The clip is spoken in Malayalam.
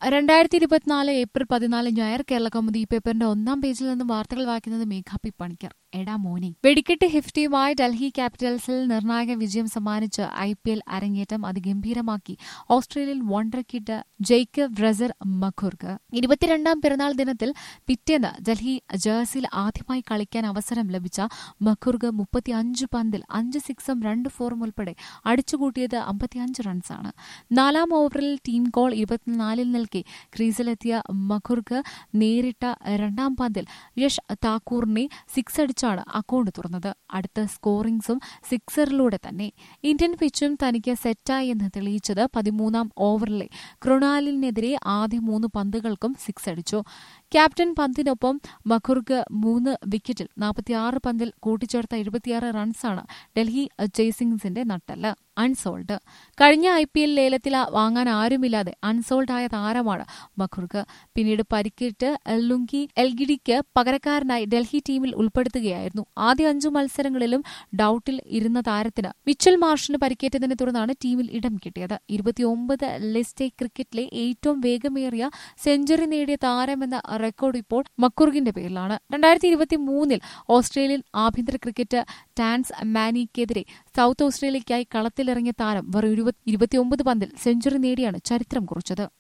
രണ്ടായിരത്തി ഇരുപത്തിനാല് ഏപ്രിൽ പതിനാല് ഞായർ കേരള കൗമുദി പേപ്പറിന്റെ ഒന്നാം പേജിൽ നിന്നും വാർത്തകൾ വായിക്കുന്നത് മേഘ പി പണിക്കർ എടാ മോനി വെടിക്കെട്ട് ഹിഫ്റ്റിയുമായി ഡൽഹി ക്യാപിറ്റൽസിൽ നിർണായക വിജയം സമ്മാനിച്ച് ഐ പി എൽ അരങ്ങേറ്റം അതിഗംഭീരമാക്കി Australian wonder kid Jacob Fraser McGurk ഇരുപത്തിരണ്ടാം പിറന്നാൾ ദിനത്തിൽ പിറ്റേന്ന് ഡൽഹി ജേഴ്സിയിൽ ആദ്യമായി കളിക്കാൻ അവസരം ലഭിച്ച മഖുർഗ് മുപ്പത്തിയഞ്ച് പന്തിൽ അഞ്ച് സിക്സും രണ്ട് ഫോറും ഉൾപ്പെടെ അടിച്ചുകൂട്ടിയത് അമ്പത്തിയഞ്ച് റൺസാണ് നാലാം ഓവറിൽ ടീം ഗോൾ ഇരുപത്തിനാലിൽ നിൽക്കെ ക്രീസിലെത്തിയ മഖുർക്ക് നേരിട്ട രണ്ടാം പന്തിൽ യഷ് താക്കൂറിനെ സിക്സ് അടിച്ചാണ് അക്കൗണ്ട് തുറന്നത് അടുത്ത സ്കോറിംഗ്സും സിക്സറിലൂടെ തന്നെ ഇന്ത്യൻ പിച്ചും തനിക്ക് സെറ്റായി എന്ന് തെളിയിച്ചത് പതിമൂന്നാം ഓവറിലെ ക്രൊണാലിനെതിരെ ആദ്യ മൂന്ന് പന്തുകൾക്കും സിക്സ് അടിച്ചു ക്യാപ്റ്റൻ പന്തിനൊപ്പം മഖുർക്ക് മൂന്ന് വിക്കറ്റിൽ നാൽപ്പത്തിയാറ് പന്തിൽ കൂട്ടിച്ചേർത്ത എഴുപത്തിയാറ് റൺസാണ് ഡൽഹി ചേസിംഗ്സിന്റെ നട്ടല് അൺസോൾഡ് കഴിഞ്ഞ ഐ പി എൽ ലേലത്തിൽ വാങ്ങാൻ ആരുമില്ലാതെ അൺസോൾഡ് ആയ താരമാണ് മഖുർക്ക് പിന്നീട് പരിക്കേറ്റ് ലുങ്കി എൽഗിഡിക്ക് പകരക്കാരനായി ഡൽഹി ടീമിൽ ഉൾപ്പെടുത്തുകയായിരുന്നു ആദ്യ അഞ്ചു മത്സരങ്ങളിലും ഡൌട്ടിൽ ഇരുന്ന താരത്തിന് മിച്ചൽ മാർഷിന് പരിക്കേറ്റതിനെ തുടർന്നാണ് ടീമിൽ ഇടം കിട്ടിയത് ഇരുപത്തിയൊമ്പത് ലിസ്റ്റ് ക്രിക്കറ്റിലെ ഏറ്റവും വേഗമേറിയ സെഞ്ചുറി നേടിയ താരമെന്ന റെക്കോർഡ് ഇപ്പോൾ മക്കുർഗിന്റെ പേരിലാണ് രണ്ടായിരത്തി ഇരുപത്തി മൂന്നിൽ ഓസ്ട്രേലിയൻ ആഭ്യന്തര ക്രിക്കറ്റ് ടാൻസ് മാനിക്കെതിരെ സൌത്ത് ഓസ്ട്രേലിയയ്ക്കായി കളത്തിലിറങ്ങിയ താരം വെറും ഇരുപത്തിയൊമ്പത് പന്തിൽ സെഞ്ചുറി നേടിയാണ് ചരിത്രം കുറിച്ചത്